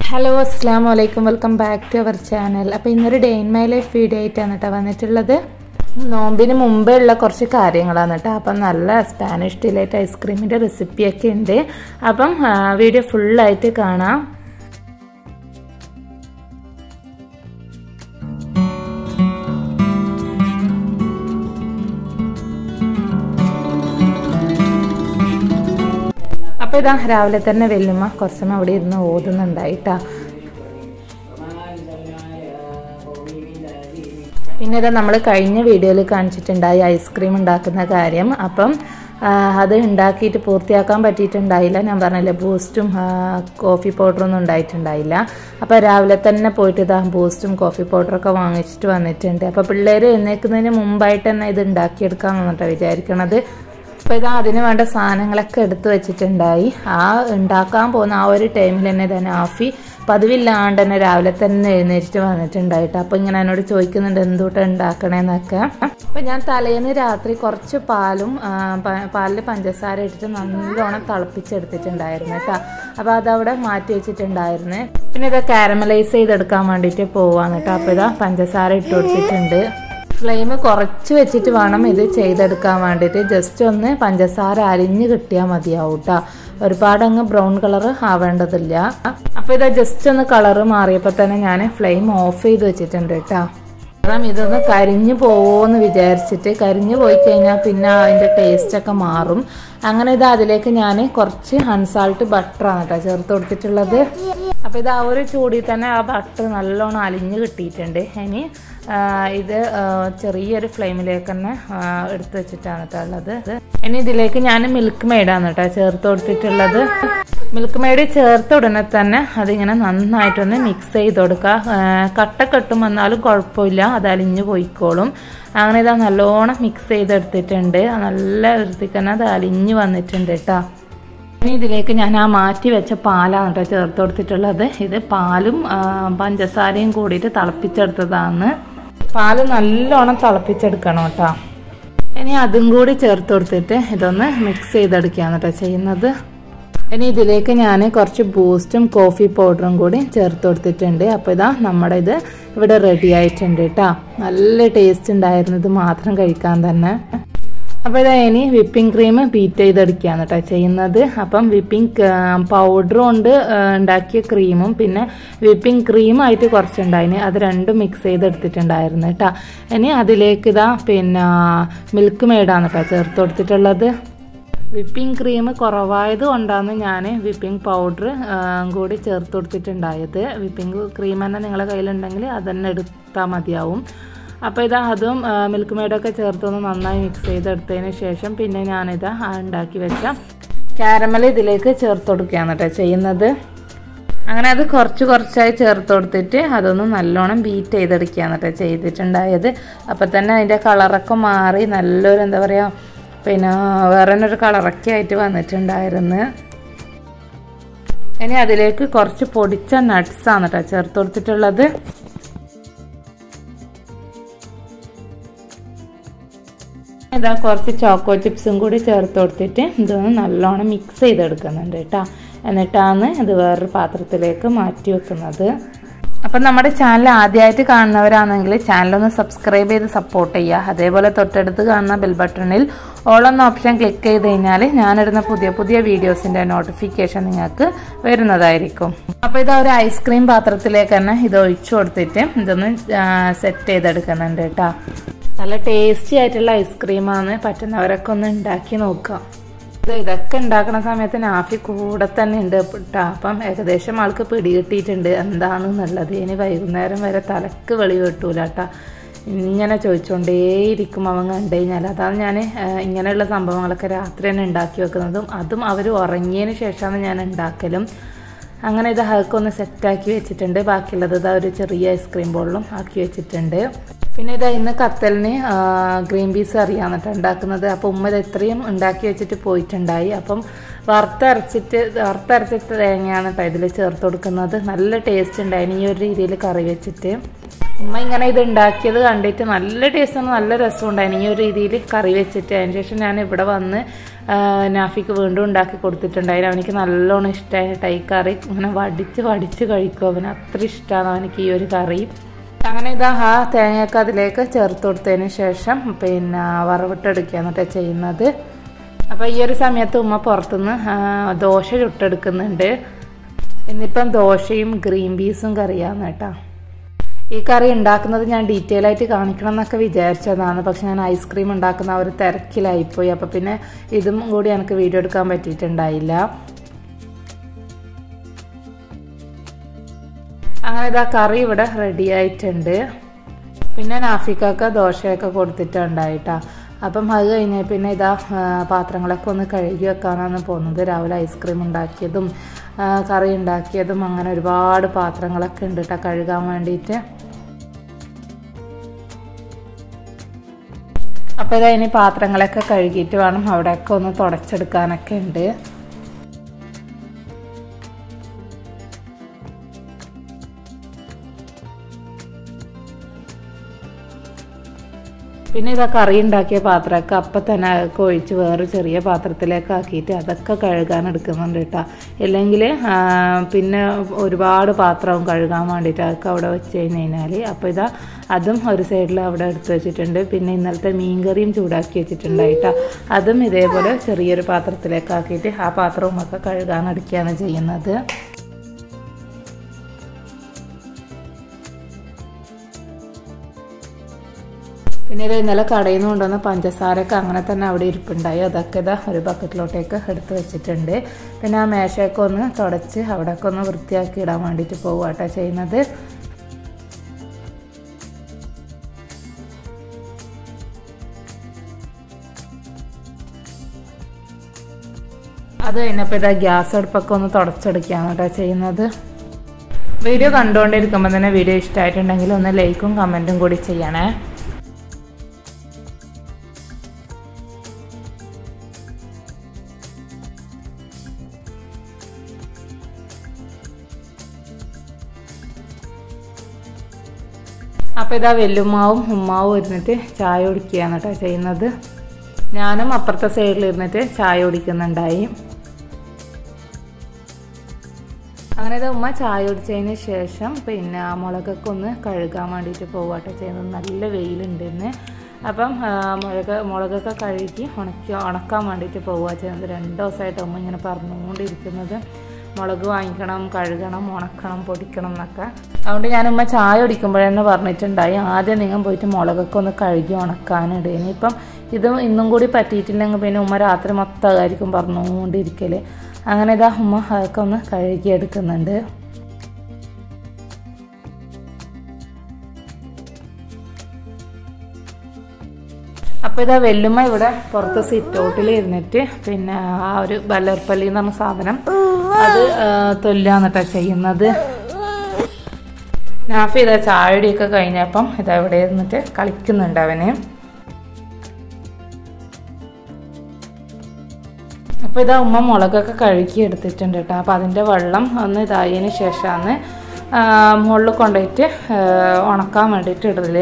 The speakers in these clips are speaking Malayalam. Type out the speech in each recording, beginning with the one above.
ഹലോ അസ്സാം വലൈക്കും welcome back to our channel അപ്പോൾ ഇന്നൊരു day in my life video ആയിട്ടാണ് കേട്ടോ വന്നിട്ടുള്ളത് നോമ്പിന് മുമ്പേ ഉള്ള കുറച്ച് കാര്യങ്ങളാണ് കേട്ടോ അപ്പം നല്ല സ്പാനിഷ് ഡിലൈറ്റ് ഐസ്ക്രീമിൻ്റെ റെസിപ്പിയൊക്കെ ഉണ്ട് അപ്പം ആ, വീഡിയോ ഫുള്ളായിട്ട് കാണാം അപ്പോൾ ഇതാ രാവിലെ തന്നെ വെല്ലുമ്മ കുറച്ച് സമയം അവിടെ ഇരുന്ന് ഓതുന്നുണ്ടായിട്ടാ പിന്നെ ഇതാ നമ്മൾ കഴിഞ്ഞ വീഡിയോയിൽ കാണിച്ചിട്ടുണ്ടായി ഐസ്ക്രീം ഉണ്ടാക്കുന്ന കാര്യം അപ്പം ആ, അത് ഉണ്ടാക്കിയിട്ട് പൂർത്തിയാക്കാൻ പറ്റിയിട്ടുണ്ടായില്ല ഞാൻ പറഞ്ഞില്ലേ ബൂസ്റ്റും ആ, കോഫി പൗഡറൊന്നും ഉണ്ടായിട്ടുണ്ടായില്ല അപ്പോൾ രാവിലെ തന്നെ പോയിട്ട് ഇതാ ബൂസ്റ്റും കോഫി പൗഡറൊക്കെ വാങ്ങിച്ചിട്ട് വന്നിട്ടുണ്ട് അപ്പോൾ പിള്ളേർ എഴുന്നേൽക്കുന്നതിന് മുമ്പായിട്ട് തന്നെ ഇത് ഉണ്ടാക്കിയെടുക്കാമെന്ന് കേട്ടോ വിചാരിക്കണത് അപ്പോൾ ഇതാ അതിന് വേണ്ട സാധനങ്ങളൊക്കെ എടുത്തു വെച്ചിട്ടുണ്ടായി ആ ഉണ്ടാക്കാൻ പോകുന്ന ആ ഒരു ടൈമിൽ തന്നെ തന്നെ ആഫി പതിവില്ലാണ്ട് തന്നെ രാവിലെ തന്നെ എഴുന്നേറ്റ് വന്നിട്ടുണ്ടായിട്ട് അപ്പോൾ ഇങ്ങനെ എന്നോട് ചോദിക്കുന്നുണ്ട് എന്തുകൊണ്ട് ഉണ്ടാക്കണേന്നൊക്കെ അപ്പോൾ ഞാൻ തലേന്ന് രാത്രി കുറച്ച് പാലും ആ, പ- പാലിൽ പഞ്ചസാര ഇട്ടിട്ട് നല്ലോണം തിളപ്പിച്ചെടുത്തിട്ടുണ്ടായിരുന്നു കേട്ടോ അപ്പോൾ അതവിടെ മാറ്റി വെച്ചിട്ടുണ്ടായിരുന്നു പിന്നെ ഇത് കാരമലൈസ് ചെയ്തെടുക്കാൻ വേണ്ടിയിട്ട് പോവാന്ന് കേട്ടോ അപ്പോൾ ഇതാ പഞ്ചസാര ഇട്ട് കൊടുത്തിട്ടുണ്ട് ഫ്ലെയിം കുറച്ച് വെച്ചിട്ട് വേണം ഇത് ചെയ്തെടുക്കാൻ വേണ്ടിയിട്ട് ജസ്റ്റ് ഒന്ന് പഞ്ചസാര അരിഞ്ഞ് കിട്ടിയാൽ മതിയാവും കേട്ടോ ഒരുപാട് അങ്ങ് ബ്രൗൺ കളർ ആവേണ്ടതില്ല അപ്പോൾ ഇത് ജസ്റ്റ് ഒന്ന് കളറ് മാറിയപ്പോൾ തന്നെ ഞാൻ ഫ്ലെയിം ഓഫ് ചെയ്ത് വെച്ചിട്ടുണ്ട് കേട്ടോ കാരണം ഇതൊന്ന് കരിഞ്ഞു പോവോന്ന് വിചാരിച്ചിട്ട് കരിഞ്ഞു പോയി കഴിഞ്ഞാൽ പിന്നെ അതിൻ്റെ ടേസ്റ്റൊക്കെ മാറും അങ്ങനെ ഇത് അതിലേക്ക് ഞാൻ കുറച്ച് അൺസാൾട്ട് ബട്ടറാണ് കേട്ടോ ചേർത്ത് കൊടുത്തിട്ടുള്ളത് അപ്പോൾ ഇത് ആ ഒരു ചൂടിൽ തന്നെ ആ ബട്ടർ നല്ലോണം അലിഞ്ഞ് കിട്ടിയിട്ടുണ്ട് ഇനി ആ, ഇത് ആ, ചെറിയൊരു ഫ്ലെയിമിലേക്ക് തന്നെ ആ, എടുത്ത് വെച്ചിട്ടാണ് കേട്ടോ ഉള്ളത് ഇനി ഇതിലേക്ക് ഞാൻ മിൽക്ക് മെയ്ഡാണ് കേട്ടോ ചേർത്ത് കൊടുത്തിട്ടുള്ളത് മിൽക്ക് മെയ്ഡ് ചേർത്ത ഉടനെ തന്നെ അതിങ്ങനെ നന്നായിട്ടൊന്ന് മിക്സ് ചെയ്ത് കൊടുക്കുക ആ, കട്ട കെട്ടും വന്നാലും കുഴപ്പമില്ല അത് അലിഞ്ഞു പോയിക്കോളും അങ്ങനെ ഇതാ നല്ലോണം മിക്സ് ചെയ്തെടുത്തിട്ടുണ്ട് നല്ല വൃത്തിക്ക് തന്നെ അത് അലിഞ്ഞു വന്നിട്ടുണ്ട് കേട്ടോ ഇനി ഇതിലേക്ക് ഞാൻ ആ മാറ്റി വെച്ച പാലാണ് കേട്ടോ ചേർത്ത് കൊടുത്തിട്ടുള്ളത് ഇത് പാലും ആ, പഞ്ചസാരയും കൂടിയിട്ട് തിളപ്പിച്ചെടുത്തതാണ് പാല് നല്ലോണം തിളപ്പിച്ചെടുക്കണം കേട്ടോ ഇനി അതും കൂടി ചേർത്ത് കൊടുത്തിട്ട് ഇതൊന്ന് മിക്സ് ചെയ്തെടുക്കുകയാണ് കേട്ടോ ചെയ്യുന്നത് ഇനി ഇതിലേക്ക് ഞാൻ കുറച്ച് ബൂസ്റ്റും കോഫി പൗഡറും കൂടി ചേർത്ത് കൊടുത്തിട്ടുണ്ട് അപ്പോൾ ഇതാ നമ്മുടെ ഇത് ഇവിടെ റെഡി ആയിട്ടുണ്ട് കേട്ടോ നല്ല ടേസ്റ്റ് ഉണ്ടായിരുന്നു ഇത് മാത്രം കഴിക്കാൻ തന്നെ അപ്പോൾ ഇതാ ഇനി വിപ്പിംഗ് ക്രീം ബീറ്റ് ചെയ്തെടുക്കുകയാണ് കേട്ടോ ചെയ്യുന്നത് അപ്പം വിപ്പിംഗ് പൗഡറും ഉണ്ട് ആ, ഉണ്ടാക്കിയ ക്രീമും പിന്നെ വിപ്പിംഗ് ക്രീമായിട്ട് കുറച്ചുണ്ടായിന് അത് രണ്ടും മിക്സ് ചെയ്തെടുത്തിട്ടുണ്ടായിരുന്നു കേട്ടോ ഇനി അതിലേക്ക് ഇതാ പിന്നെ മിൽക്ക് മെയ്ഡാണ് കേട്ടോ ചേർത്ത് കൊടുത്തിട്ടുള്ളത് വിപ്പിംഗ് ക്രീം കുറവായത് കൊണ്ടാണ് ഞാൻ വിപ്പിംഗ് പൗഡർ കൂടി ചേർത്ത് കൊടുത്തിട്ടുണ്ടായത് വിപ്പിംഗ് ക്രീം തന്നെ നിങ്ങളുടെ കയ്യിലുണ്ടെങ്കിൽ അത് തന്നെ എടുത്താൽ മതിയാവും അപ്പോൾ ഇതാ അതും ആ, മിൽക്ക് മെയ്ഡൊക്കെ ചേർത്തൊന്ന് നന്നായി മിക്സ് ചെയ്തെടുത്തതിന് ശേഷം പിന്നെ ഞാനിതാ ആ ഉണ്ടാക്കി വെച്ച കാരമൽ ഇതിലേക്ക് ചേർത്ത് കൊടുക്കുകയാണ് കേട്ടോ ചെയ്യുന്നത് അങ്ങനെ അത് കുറച്ച് കുറച്ചായി ചേർത്ത് കൊടുത്തിട്ട് അതൊന്ന് നല്ലോണം ബീറ്റ് ചെയ്തെടുക്കുകയാണ് കേട്ടോ ചെയ്തിട്ടുണ്ടായത് അപ്പം തന്നെ അതിൻ്റെ കളറൊക്കെ മാറി നല്ലൊരു എന്താ പറയുക പിന്നെ വേറെ തന്നെ ഒരു കളറൊക്കെ ആയിട്ട് വന്നിട്ടുണ്ടായിരുന്നു ഇനി അതിലേക്ക് കുറച്ച് പൊടിച്ച നട്ട്സാണ് കേട്ടോ ചേർത്ത് കൊടുത്തിട്ടുള്ളത് ഇതാ കുറച്ച് ചോക്കോ ചിപ്സും കൂടി ചേർത്ത് കൊടുത്തിട്ട് ഇതൊന്ന് നല്ലോണം മിക്സ് ചെയ്തെടുക്കുന്നുണ്ട് കേട്ടോ എന്നിട്ടാണ് ഇത് വേറൊരു പാത്രത്തിലേക്ക് മാറ്റി വെക്കുന്നത് അപ്പം നമ്മുടെ ചാനൽ ആദ്യമായിട്ട് കാണുന്നവരാണെങ്കിൽ ചാനലൊന്ന് സബ്സ്ക്രൈബ് ചെയ്ത് സപ്പോർട്ട് ചെയ്യുക അതേപോലെ തൊട്ടടുത്ത് കാണുന്ന ബെൽ ബട്ടണിൽ ഓൾ എന്ന ഓപ്ഷൻ ക്ലിക്ക് ചെയ്ത് കഴിഞ്ഞാൽ ഞാനിടുന്ന പുതിയ പുതിയ വീഡിയോസിൻ്റെ നോട്ടിഫിക്കേഷൻ നിങ്ങൾക്ക് വരുന്നതായിരിക്കും അപ്പോൾ ഇത് ഒരു ഐസ്ക്രീം പാത്രത്തിലേക്ക് തന്നെ ഇത് ഒഴിച്ചു കൊടുത്തിട്ട് ഇതൊന്ന് സെറ്റ് ചെയ്തെടുക്കുന്നുണ്ട് കേട്ടോ നല്ല ടേസ്റ്റി ആയിട്ടുള്ള ഐസ്ക്രീമാണ് പറ്റുന്നവരൊക്കെ ഒന്ന് ഉണ്ടാക്കി നോക്കാം ഇത് ഇതൊക്കെ ഉണ്ടാക്കുന്ന സമയത്ത് നാഫി കൂടെ തന്നെ ഉണ്ട് കേട്ടോ അപ്പം ഏകദേശം ആൾക്ക് പിടികിട്ടിയിട്ടുണ്ട് എന്താണെന്നുള്ളത് ഇനി വൈകുന്നേരം വരെ തലക്ക് വെളി വെട്ടൂല കേട്ടോ ഇങ്ങനെ ചോദിച്ചുകൊണ്ടേയിരിക്കും അവൻ കണ്ടു കഴിഞ്ഞാൽ അതാണ് ഞാൻ ഇങ്ങനെയുള്ള സംഭവങ്ങളൊക്കെ രാത്രി തന്നെ ഉണ്ടാക്കി വെക്കുന്നതും അതും അവർ ഉറങ്ങിയതിന് ശേഷമാണ് ഞാൻ ഉണ്ടാക്കലും അങ്ങനെ ഇത് അതൊക്കെ ഒന്ന് സെറ്റാക്കി വെച്ചിട്ടുണ്ട് ബാക്കിയുള്ളത് ഇതാ ഒരു ചെറിയ ഐസ്ക്രീം ബോളിലും ആക്കി വെച്ചിട്ടുണ്ട് പിന്നെ ഇതാ ഇന്ന് കത്തലിന് ആ, ഗ്രീൻ പീസ് അറിയാന്ന് കേട്ടോ ഉണ്ടാക്കുന്നത് അപ്പോൾ ഉമ്മ ഇത് എത്രയും ഉണ്ടാക്കി വെച്ചിട്ട് പോയിട്ടുണ്ടായി അപ്പം വറുത്തരച്ചിട്ട് വറുത്തരച്ചിട്ട് തേങ്ങയാണ് കേട്ടോ ഇതിൽ ചേർത്ത് കൊടുക്കുന്നത് നല്ല ടേസ്റ്റ് ഉണ്ടായിന് ഈ ഒരു രീതിയിൽ കറി വെച്ചിട്ട് ഉമ്മ ഇങ്ങനെ ഇത് ഉണ്ടാക്കിയത് കണ്ടിട്ട് നല്ല ടേസ്റ്റാണ് നല്ല രസം ഉണ്ടായിന് ഈ ഒരു രീതിയിൽ കറി വെച്ചിട്ട് അതിന് ശേഷം ഞാൻ ഇവിടെ വന്ന് നാഫിക്ക് വീണ്ടും ഉണ്ടാക്കി കൊടുത്തിട്ടുണ്ടായിരുന്നു അവനിക്ക് നല്ലോണം ഇഷ്ടമായ ഈ കറി ഇങ്ങനെ വടിച്ച് വടിച്ച് കഴിക്കും അവന് അത്ര ഇഷ്ടമാണ് അവനിക്ക് ഈ ഒരു കറി അങ്ങനെ ഇതാ ആ തേങ്ങയൊക്കെ അതിലേക്ക് ചേർത്ത് കൊടുത്തതിന് ശേഷം പിന്നെ വറവിട്ടെടുക്കുകയാണ് കേട്ടോ ചെയ്യുന്നത് അപ്പോൾ ഈ ഒരു സമയത്ത് ഉമ്മ പുറത്തുനിന്ന് ദോശ ചുട്ടെടുക്കുന്നുണ്ട് ഇന്നിപ്പം ദോശയും ഗ്രീൻ പീസും കറിയാണ് കേട്ടോ ഈ കറി ഉണ്ടാക്കുന്നത് ഞാൻ ഡീറ്റെയിൽ ആയിട്ട് കാണിക്കണം എന്നൊക്കെ വിചാരിച്ചതാണ് പക്ഷെ ഞാൻ ഐസ്ക്രീം ഉണ്ടാക്കുന്ന ആ ഒരു തിരക്കിലായിപ്പോയി അപ്പോൾ പിന്നെ ഇതും കൂടി എനിക്ക് വീഡിയോ എടുക്കാൻ പറ്റിയിട്ടുണ്ടായില്ല അങ്ങനെ ഇതാ കറി ഇവിടെ റെഡി ആയിട്ടുണ്ട് പിന്നെ നാഫിക്കൊക്കെ ദോശയൊക്കെ കൊടുത്തിട്ടുണ്ടായിട്ടാ അപ്പം അത് കഴിഞ്ഞ പിന്നെ ഇതാ പാത്രങ്ങളൊക്കെ ഒന്ന് കഴുകി വെക്കാനാണ് പോകുന്നത് രാവിലെ ഐസ്ക്രീം ഉണ്ടാക്കിയതും കറി ഉണ്ടാക്കിയതും അങ്ങനെ ഒരുപാട് പാത്രങ്ങളൊക്കെ ഉണ്ട് കേട്ടോ കഴുകാൻ വേണ്ടിയിട്ട് അപ്പോൾ ഇതാ ഇനി പാത്രങ്ങളൊക്കെ കഴുകിയിട്ട് വേണം അവിടെയൊക്കെ ഒന്ന് തുടച്ചെടുക്കാനൊക്കെ ഉണ്ട് പിന്നെ ഇതാ കറി ഉണ്ടാക്കിയ പാത്രമൊക്കെ അപ്പം തന്നെ അതൊക്കെ ഒഴിച്ച് വേറെ ചെറിയ പാത്രത്തിലേക്ക് ആക്കിയിട്ട് അതൊക്കെ കഴുകാൻ എടുക്കുന്നുണ്ട് കേട്ടോ ഇല്ലെങ്കിൽ പിന്നെ ഒരുപാട് പാത്രവും കഴുകാൻ വേണ്ടിയിട്ട് അതൊക്കെ അവിടെ വെച്ച് കഴിഞ്ഞ് കഴിഞ്ഞാൽ അപ്പോൾ ഇതാ അതും ഒരു സൈഡിൽ അവിടെ എടുത്ത് വെച്ചിട്ടുണ്ട് പിന്നെ ഇന്നലത്തെ മീൻകറിയും ചൂടാക്കി വെച്ചിട്ടുണ്ടായിട്ടാ അതും ഇതേപോലെ ചെറിയൊരു പാത്രത്തിലേക്ക് ആക്കിയിട്ട് ആ പാത്രവും ഒക്കെ കഴുകാൻ എടുക്കുകയാണ് ചെയ്യുന്നത് പിന്നെ ഇത് ഇന്നലെ കടയിൽ നിന്ന് കൊണ്ടുവന്ന പഞ്ചസാരയൊക്കെ അങ്ങനെ തന്നെ അവിടെ ഇരിപ്പുണ്ടായി അതൊക്കെ ഇതാ ഒരു ബക്കറ്റിലോട്ടേക്ക് എടുത്ത് വെച്ചിട്ടുണ്ട് പിന്നെ ആ മേശയൊക്കെ ഒന്ന് തുടച്ച് അവിടെയൊക്കെ ഒന്ന് വൃത്തിയാക്കി ഇടാൻ വേണ്ടിയിട്ട് പോവുകട്ടോ ചെയ്യുന്നത് അത് കഴിഞ്ഞപ്പോൾ ഇതാ ഗ്യാസ് അടുപ്പൊക്കെ ഒന്ന് തുടച്ചെടുക്കുകയാണ് കേട്ടോ ചെയ്യുന്നത് വീഡിയോ കണ്ടുകൊണ്ടിരിക്കുമ്പോൾ തന്നെ വീഡിയോ ഇഷ്ടമായിട്ടുണ്ടെങ്കിൽ ഒന്ന് ലൈക്കും കമൻറ്റും കൂടി ചെയ്യണേ അപ്പോൾ ഇതാ വെല്ലുമ്മാവും ഉമ്മാവും ഇരുന്നിട്ട് ചായ കുടിക്കുകയാണ് കേട്ടോ ചെയ്യുന്നത് ഞാനും അപ്പുറത്തെ സൈഡിൽ ഇരുന്നിട്ട് ചായ കുടിക്കുന്നുണ്ടായി അങ്ങനെ ഇത് ഉമ്മ ചായ കുടിച്ചതിന് ശേഷം പിന്നെ മുളകൊക്കെ ഒന്ന് കഴുകാൻ വേണ്ടിയിട്ട് പോവാട്ടോ ചെയ്യുന്നത് നല്ല വെയിലുണ്ട് ഇന്ന് അപ്പം മുളക് മുളകൊക്കെ കഴുകി ഉണക്കി ഉണക്കാൻ വേണ്ടിയിട്ട് പോവുക ചെയ്യുന്നത് രണ്ട് ദിവസമായിട്ട് ഉമ്മ ഇങ്ങനെ പറഞ്ഞുകൊണ്ടിരിക്കുന്നത് മുളക് വാങ്ങിക്കണം കഴുകണം ഉണക്കണം പൊടിക്കണം എന്നൊക്കെ അതുകൊണ്ട് ഞാൻ ഉമ്മ ചായ കുടിക്കുമ്പോഴെന്ന് പറഞ്ഞിട്ടുണ്ടായി ആദ്യം നിങ്ങൾ പോയിട്ട് മുളകൊക്കെ ഒന്ന് കഴുകി ഉണക്കാനിടുക ഇനിയിപ്പം ഇത് ഇന്നും കൂടി പറ്റിയിട്ടില്ലെങ്കിൽ പിന്നെ ഉമ്മ രാത്രി മൊത്തമായിരിക്കും പറഞ്ഞുകൊണ്ടിരിക്കല് അങ്ങനെ ഇതാ ഉമ്മ അതൊക്കെ ഒന്ന് കഴുകി എടുക്കുന്നുണ്ട് അപ്പോൾ ഇതാ വെല്ലുമ്മ ഇവിടെ പുറത്ത് സിറ്റ് ഔട്ടിൽ ഇരുന്നിട്ട് പിന്നെ ആ ഒരു ബല്ലർപ്പല്ലി എന്ന് പറഞ്ഞ സാധനം അത് തൊല്ലാന്നിട്ടാ ചെയ്യുന്നത് നാഫി ഇതാ ചായടിയൊക്കെ കഴിഞ്ഞപ്പം ഇതാ ഇവിടെ ഇരുന്നിട്ട് കളിക്കുന്നുണ്ട് അവന് അപ്പോൾ ഇതാ ഉമ്മ മുളകൊക്കെ കഴുകി എടുത്തിട്ടുണ്ട് കേട്ടോ അപ്പോൾ അതിൻ്റെ വെള്ളം ഒന്ന് ഇതായതിന് ശേഷമാണ് മുകളിൽ കൊണ്ടുപോയിട്ട് ഉണക്കാൻ വേണ്ടിയിട്ട് ഇടല്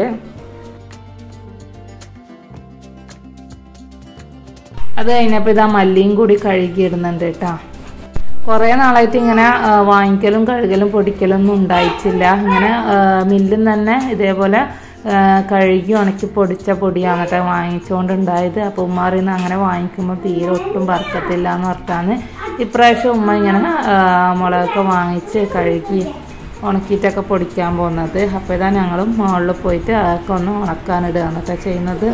അത് കഴിഞ്ഞപ്പോൾ ഇതാ മല്ലിയും കൂടി കഴുകിയിടുന്നുണ്ട് കേട്ടോ കുറേ നാളായിട്ട് ഇങ്ങനെ വാങ്ങിക്കലും കഴുകലും പൊടിക്കലും ഒന്നും ഉണ്ടായിട്ടില്ല ഇങ്ങനെ മില്ലിൽ തന്നെ ഇതേപോലെ കഴുകി ഉണക്കി പൊടിച്ച പൊടിയാണ് കേട്ടോ വാങ്ങിച്ചുകൊണ്ടുണ്ടായത് അപ്പോൾ ഉമ്മാറിൽ നിന്ന് അങ്ങനെ വാങ്ങിക്കുമ്പോൾ തീരെ ഒട്ടും പറക്കത്തില്ല എന്ന് പറഞ്ഞാണ് ഇപ്രാവശ്യം ഉമ്മ ഇങ്ങനെ മുളകൊക്കെ വാങ്ങിച്ച് കഴുകി ഉണക്കിയിട്ടൊക്കെ പൊടിക്കാൻ പോകുന്നത് അപ്പോൾ ഇതാ ഞങ്ങളും മുകളിൽ പോയിട്ട് അതൊക്കെ ഒന്ന് ഉണക്കാനിടുകയാണ് കേട്ടോ ചെയ്യുന്നത്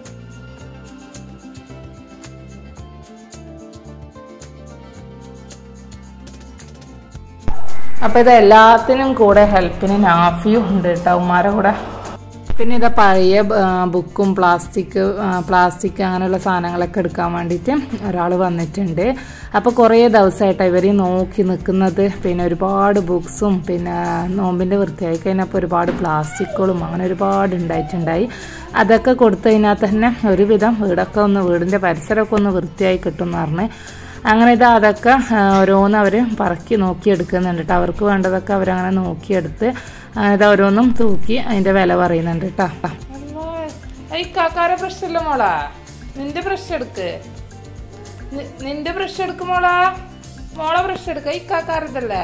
അപ്പോൾ ഇത് എല്ലാത്തിനും കൂടെ ഹെൽപ്പിന് നാഫിയും ഉണ്ട് കേട്ടോ ഉമ്മാരെ കൂടെ പിന്നെ ഇത് പഴയ ബുക്കും പ്ലാസ്റ്റിക് പ്ലാസ്റ്റിക് അങ്ങനെയുള്ള സാധനങ്ങളൊക്കെ എടുക്കാൻ വേണ്ടിയിട്ട് ഒരാൾ വന്നിട്ടുണ്ട് അപ്പോൾ കുറേ ദിവസമായിട്ട് ഇവർ നോക്കി നിൽക്കുന്നത് പിന്നെ ഒരുപാട് ബുക്സും പിന്നെ നോമ്പിൻ്റെ വൃത്തിയായി കഴിഞ്ഞപ്പോൾ ഒരുപാട് പ്ലാസ്റ്റിക്കുകളും അങ്ങനെ ഒരുപാട് ഉണ്ടായിട്ടുണ്ടായി അതൊക്കെ കൊടുത്തു കഴിഞ്ഞാൽ തന്നെ ഒരുവിധം വീടൊക്കെ ഒന്ന് വീടിൻ്റെ പരിസരമൊക്കെ ഒന്ന് വൃത്തിയായി കിട്ടും എന്ന് പറഞ്ഞ് അങ്ങനെ ഇത് അതൊക്കെ ഓരോന്ന് അവർ പറക്കി നോക്കിയെടുക്കുന്നുണ്ട് കേട്ടോ അവർക്ക് വേണ്ടതൊക്കെ അവരങ്ങനെ നോക്കിയെടുത്ത് ഇത് ഓരോന്നും തൂക്കി അതിൻ്റെ വില പറയുന്നുണ്ട് കേട്ടോ ഈ കാക്കാര ബ്രഷ് അല്ല മോളാ നിന്റെ ബ്രഷ് എടുക്ക് നി- നിന്റെ ബ്രഷ് എടുക്കും മോളാ മോളെ ബ്രഷ് എടുക്ക ഇക്കാക്കാരതല്ലേ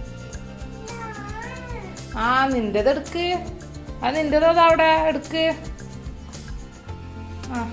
ആ നിന്റേത് എടുക്ക് അത് നിന്റേതോ ദാ അവിടെ എടുക്ക് ആ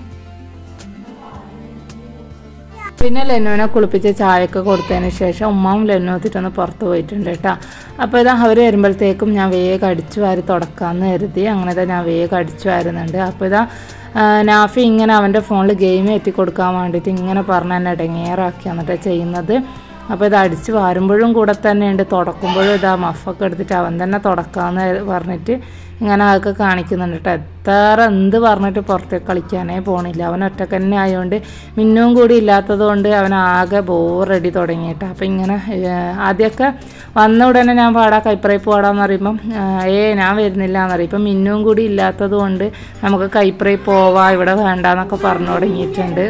പിന്നെ ലെന്നുവിനെ കുളിപ്പിച്ച് ചായയൊക്കെ കൊടുത്തതിന് ശേഷം ഉമ്മാവും ലെന്നു എത്തിയിട്ടൊന്ന് പുറത്ത് പോയിട്ടുണ്ട് കേട്ടോ അപ്പോൾ ഇതാ അവർ വരുമ്പോഴത്തേക്കും ഞാൻ വേഗം അടിച്ചു വാരി തുടക്കാമെന്ന് കരുതി അങ്ങനെ ഇതാ ഞാൻ വേഗം അടിച്ചു വാരുന്നുണ്ട് അപ്പോൾ ഇതാ ആ, നാഫി ഇങ്ങനെ അവൻ്റെ ഫോണിൽ ഗെയിം എത്തി കൊടുക്കാൻ വേണ്ടിയിട്ട് ഇങ്ങനെ പറഞ്ഞ് എന്നെ ഇടങ്ങേറാക്കി എന്നിട്ട് ചെയ്യുന്നത് അപ്പോൾ ഇത് അടിച്ച് വാരുമ്പോഴും കൂടെ തന്നെ ഉണ്ട് തുടക്കുമ്പോഴും ഇതാ മഫൊക്കെ എടുത്തിട്ട് അവൻ തന്നെ തുടക്കാമെന്ന് പറഞ്ഞിട്ട് ഇങ്ങനെ അതൊക്കെ കാണിക്കുന്നുണ്ട് കേട്ടോ എത്ര എന്ത് പറഞ്ഞിട്ട് പുറത്തേക്ക് കളിക്കാനേ പോണില്ല അവൻ ഒറ്റക്ക് തന്നെ ആയതുകൊണ്ട് മിന്നും കൂടി ഇല്ലാത്തത് കൊണ്ട് അവൻ ആകെ ബോറടി തുടങ്ങിയിട്ട് അപ്പം ഇങ്ങനെ ഏഹ്, ആദ്യമൊക്കെ വന്ന ഉടനെ ഞാൻ പാടാ കൈപ്പറയിൽ പാടാന്ന് പറയുമ്പം ഏഹ്, ഏ ഞാൻ വരുന്നില്ല എന്ന് പറയും ഇപ്പം മിന്നും കൂടി ഇല്ലാത്തത് കൊണ്ട് നമുക്ക് കൈപ്പറയിൽ പോവാ ഇവിടെ വേണ്ടാന്നൊക്കെ പറഞ്ഞു തുടങ്ങിയിട്ടുണ്ട്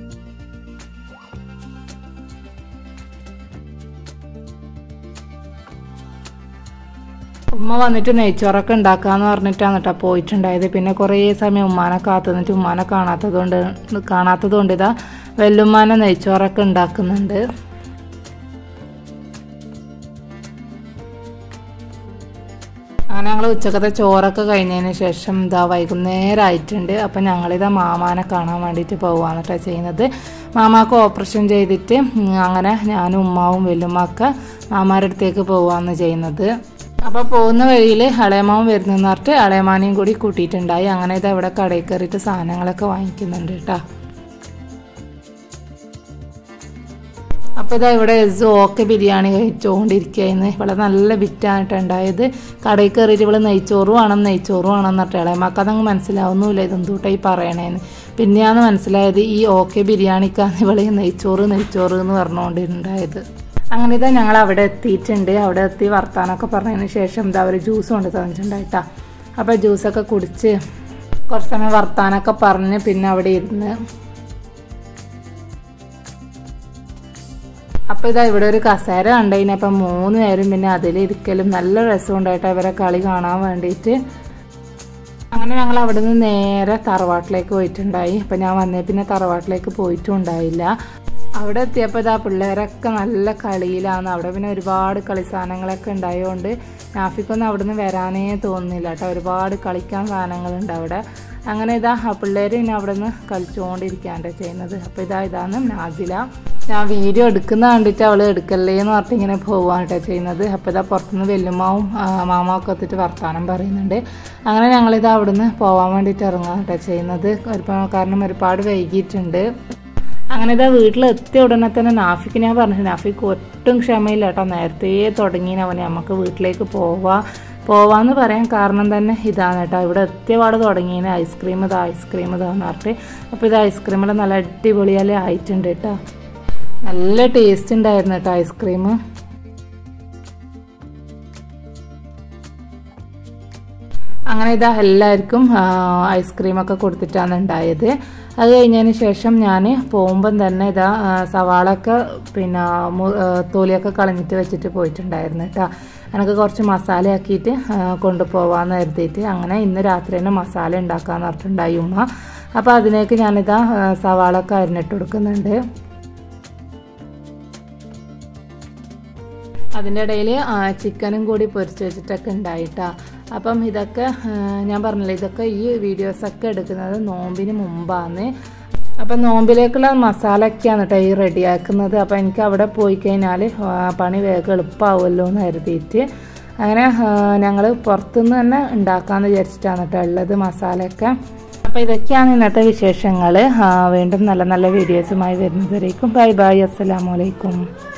ഉമ്മ വന്നിട്ട് നെയ്ച്ചോറൊക്കെ ഉണ്ടാക്കാന്ന് പറഞ്ഞിട്ടാണ് കേട്ടോ പോയിട്ടുണ്ടായത് പിന്നെ കുറേ സമയം ഉമ്മാനെ കാത്തു നിന്നിട്ട് ഉമ്മാനെ കാണാത്തത് കൊണ്ട് കാണാത്തത് കൊണ്ട് ഇതാ വെല്ലുമ്മാനെ നെയ്ച്ചോറൊക്കെ ഉണ്ടാക്കുന്നുണ്ട് അങ്ങനെ ഞങ്ങൾ ഉച്ചക്കത്തെ ചോറൊക്കെ കഴിഞ്ഞതിന് ശേഷം ഇതാ വൈകുന്നേരം ആയിട്ടുണ്ട് അപ്പം ഞങ്ങളിതാ മാമാനെ കാണാൻ വേണ്ടിയിട്ട് പോവാന്ന് കേട്ടോ ചെയ്യുന്നത് മാമാക്ക് ഓപ്പറേഷൻ ചെയ്തിട്ട് ഉം, അങ്ങനെ ഞാനും ഉമ്മാവും വെല്ലുമ്മൊക്കെ മാമാരുടെ അടുത്തേക്ക് പോവാന്ന് ചെയ്യുന്നത് അപ്പോൾ പോകുന്ന വഴിയിൽ അളയമാവും വരുന്നെന്ന് പറഞ്ഞിട്ട് അളയമാനെയും കൂടി കൂട്ടിയിട്ടുണ്ടായി അങ്ങനെ ഇത് ഇവിടെ കടയിൽ കയറിയിട്ട് സാധനങ്ങളൊക്കെ വാങ്ങിക്കുന്നുണ്ട് കേട്ടോ അപ്പോൾ ഇതാ ഇവിടെ സോക്ക് ബിരിയാണി കഴിച്ചുകൊണ്ടിരിക്കുകയായിരുന്നു ഇവിടെ നല്ല ബിറ്റാണ് ഉണ്ടായത് കടയിൽ കയറിയിട്ട് ഇവിടെ നെയ്ച്ചോറ് വേണം നെയ്ച്ചോറ് വേണം എന്നിട്ട് ഇളയമാക്ക് അതങ്ങ് മനസ്സിലാവുന്നില്ല ഇതെന്തൂട്ടാ ഈ പറയണേന്ന് പിന്നെയാണ് മനസ്സിലായത് ഈ ഓക്കെ ബിരിയാണിക്കാണ് ഇവിടെ ഈ നെയ്ച്ചോറ് നെയ്ച്ചോറ് എന്ന് പറഞ്ഞുകൊണ്ടിരുണ്ടായത് അങ്ങനെ ഇതാ ഞങ്ങൾ അവിടെ എത്തിയിട്ടുണ്ട് അവിടെ എത്തി വർത്താനൊക്കെ പറഞ്ഞതിന് ശേഷം ഇതാ അവർ ജ്യൂസ് കൊണ്ട് തന്നിട്ടുണ്ടായിട്ടാ അപ്പോൾ ജ്യൂസൊക്കെ കുടിച്ച് കുറച്ച് സമയം വർത്താനൊക്കെ പറഞ്ഞ് പിന്നെ അവിടെ ഇരുന്ന് അപ്പോൾ ഇതാ ഇവിടെ ഒരു കസേര കണ്ടതിന് അപ്പം മൂന്ന് പേരും പിന്നെ അതിലിരിക്കലും നല്ല രസമുണ്ടായിട്ട് ഇവരെ കളി കാണാൻ വേണ്ടിയിട്ട് അങ്ങനെ ഞങ്ങൾ അവിടെ നിന്ന് നേരെ തറവാട്ടിലേക്ക് പോയിട്ടുണ്ടായി അപ്പം ഞാൻ വന്നേ പിന്നെ തറവാട്ടിലേക്ക് പോയിട്ടും ഉണ്ടായില്ല അവിടെ എത്തിയപ്പോൾ ഇതാ പിള്ളേരൊക്കെ നല്ല കളിയിലാണ് അവിടെ പിന്നെ ഒരുപാട് കളി സാധനങ്ങളൊക്കെ ഉണ്ടായതുകൊണ്ട് നാഫിക്കൊന്നും അവിടെ നിന്ന് വരാനേ തോന്നുന്നില്ല കേട്ടോ ഒരുപാട് കളിക്കാൻ സാധനങ്ങളുണ്ട് അവിടെ അങ്ങനെ ഇതാ ആ പിള്ളേർ പിന്നെ അവിടെ നിന്ന് കളിച്ചുകൊണ്ടിരിക്കാണ്ട് ചെയ്യുന്നത് അപ്പോൾ ഇതാ ഇതാണ് നാസില ഞാൻ വീഡിയോ എടുക്കുന്ന കണ്ടിട്ട് അവൾ എടുക്കല്ലേ എന്ന് പറഞ്ഞിട്ട് ഇങ്ങനെ പോവാണ് കേട്ടോ ചെയ്യുന്നത് അപ്പോൾ ഇതാ പുറത്തുനിന്ന് വെല്ലുമാവും മാമാവൊക്കെ എത്തിയിട്ട് വർത്താനം പറയുന്നുണ്ട് അങ്ങനെ ഞങ്ങളിത് അവിടുന്ന് പോകാൻ വേണ്ടിയിട്ട് ഇറങ്ങാൻ കേട്ടോ ചെയ്യുന്നത് ഒരുപാട് കാരണം ഒരുപാട് വൈകിയിട്ടുണ്ട് അങ്ങനെ ഇതാ വീട്ടിലെത്തിയ ഉടനെ തന്നെ നാഫിക്ക് ഞാൻ പറഞ്ഞു നാഫിക്ക് ഒട്ടും ക്ഷമയില്ല കേട്ടോ നേരത്തെ തുടങ്ങിന് അവന് നമുക്ക് വീട്ടിലേക്ക് പോവാ പോവാന്ന് പറയാൻ കാരണം തന്നെ ഇതാണ് കേട്ടോ ഇവിടെ എത്തിയപാട് തുടങ്ങിയതിന് ഐസ്ക്രീം ഇതാ ഐസ്ക്രീം ഇതാന്ന് പറഞ്ഞിട്ട് അപ്പോൾ ഇത് ഐസ്ക്രീമിൽ നല്ല അടിപൊളിയാലേ ആയിട്ടുണ്ട് കേട്ടോ നല്ല ടേസ്റ്റ് ഉണ്ടായിരുന്നു കേട്ടോ ഐസ്ക്രീം അങ്ങനെ ഇതാ എല്ലാവർക്കും ഐസ്ക്രീമൊക്കെ കൊടുത്തിട്ടാണ് ഉണ്ടായത് അത് കഴിഞ്ഞതിന് ശേഷം ഞാൻ പോകുമ്പം തന്നെ ഇതാ ആ, സവാളൊക്കെ പിന്നെ മു- ആ, തൊലിയൊക്കെ കളഞ്ഞിട്ട് വെച്ചിട്ട് പോയിട്ടുണ്ടായിരുന്നു കേട്ടോ എനിക്ക് കുറച്ച് മസാല ആക്കിയിട്ട് ആ, കൊണ്ടുപോവാന്ന് കരുതിയിട്ട് അങ്ങനെ ഇന്ന് രാത്രി തന്നെ മസാല ഉണ്ടാക്കാന്ന് പറഞ്ഞിട്ടുണ്ടായി ഉമ്മ അപ്പോൾ അതിലേക്ക് ഞാനിതാ ആ, സവാളൊക്കെ അരിഞ്ഞിട്ട് കൊടുക്കുന്നുണ്ട് അതിൻ്റെ ഇടയിൽ ചിക്കനും കൂടി പൊരിച്ച് വെച്ചിട്ടൊക്കെ ഉണ്ടായിട്ടാ അപ്പം ഇതൊക്കെ ആ, ഞാൻ പറഞ്ഞില്ലേ ഇതൊക്കെ ഈ വീഡിയോസൊക്കെ എടുക്കുന്നത് നോമ്പിന് മുമ്പാണ് അപ്പം നോമ്പിലേക്കുള്ള മസാലയൊക്കെയാണ് കേട്ടോ ഈ റെഡിയാക്കുന്നത് അപ്പം എനിക്ക് അവിടെ പോയി കഴിഞ്ഞാൽ പണി വേഗം എളുപ്പമാവുമല്ലോ എന്ന് കരുതിയിട്ട് അങ്ങനെ ഞങ്ങൾ പുറത്തുനിന്ന് തന്നെ ഉണ്ടാക്കാമെന്ന് വിചാരിച്ചിട്ടാണ് കേട്ടോ ഉള്ളത് മസാലയൊക്കെ അപ്പോൾ ഇതൊക്കെയാണ് ഇന്നത്തെ വിശേഷങ്ങൾ വീണ്ടും നല്ല നല്ല വീഡിയോസുമായി വരുന്നതുവരേക്കും ബൈ ബൈ അസ്സലാമലൈക്കും